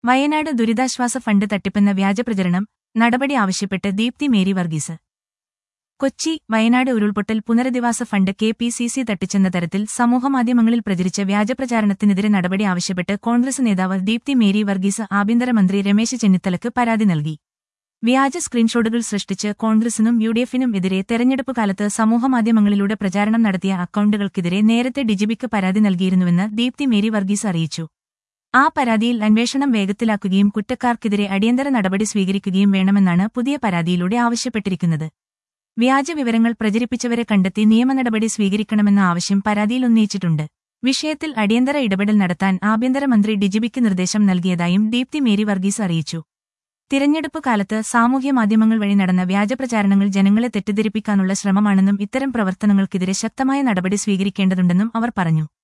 വയനാട് ദുരിതാശ്വാസ ഫണ്ട് തട്ടിപ്പെന്ന വ്യാജപ്രചരണം നടപടി ആവശ്യപ്പെട്ട് ദീപ്തി മേരി വർഗീസ് കൊച്ചി വയനാട് ഉരുൾപൊട്ടൽ പുനരധിവാസ fund K P C C തട്ടിച്ചെന്ന തരത്തിൽ സമൂഹമാധ്യമങ്ങളിൽ പ്രചരിച്ച വ്യാജപ്രചാരണത്തിനെതിരെ നടപടി ആവശ്യപ്പെട്ട് കോൺഗ്രസ് നേതാവ് ദീപ്തി മേരി വർഗീസ് ആഭ്യന്തരമന്ത്രി രമേശ് ചെന്നിത്തലക്ക് പരാതി നൽകി വ്യാജ സ്ക്രീൻഷോട്ടുകൾ സൃഷ്ടിച്ച് കോൺഗ്രസിനും യു ഡി എഫിനും എതിരെ തെരഞ്ഞെടുപ്പ് കാലത്ത് സമൂഹമാധ്യമങ്ങളിലൂടെ പ്രചാരണം നടത്തിയ അക്കൌണ്ടുകൾക്കെതിരെ നേരത്തെ ഡിജിപിക്ക് പരാതി നൽകിയിരുന്നുവെന്ന് ദീപ്തി മേരി വർഗീസ് അറിയിച്ചു ആ പരാതിയിൽ അന്വേഷണം വേഗത്തിലാക്കുകയും കുറ്റക്കാർക്കെതിരെ അടിയന്തര നടപടി സ്വീകരിക്കുകയും വേണമെന്നാണ് പുതിയ പരാതിയിലൂടെ ആവശ്യപ്പെട്ടിരിക്കുന്നത് വ്യാജ വിവരങ്ങൾ പ്രചരിപ്പിച്ചവരെ കണ്ടെത്തി നിയമനടപടി സ്വീകരിക്കണമെന്ന ആവശ്യം പരാതിയിൽ ഉന്നയിച്ചിട്ടുണ്ട് വിഷയത്തിൽ അടിയന്തര ഇടപെടൽ നടത്താൻ ആഭ്യന്തരമന്ത്രി ഡിജിപിക്ക് നിർദ്ദേശം നൽകിയതായും ദീപ്തി മേരി വർഗീസ് അറിയിച്ചു തിരഞ്ഞെടുപ്പ് കാലത്ത് സാമൂഹ്യ മാധ്യമങ്ങൾ വഴി നടന്ന വ്യാജപ്രചാരണങ്ങൾ ജനങ്ങളെ തെറ്റിദ്ധരിപ്പിക്കാനുള്ള ശ്രമമാണെന്നും ഇത്തരം പ്രവർത്തനങ്ങൾക്കെതിരെ ശക്തമായ നടപടി സ്വീകരിക്കേണ്ടതുണ്ടെന്നും അവർ പറഞ്ഞു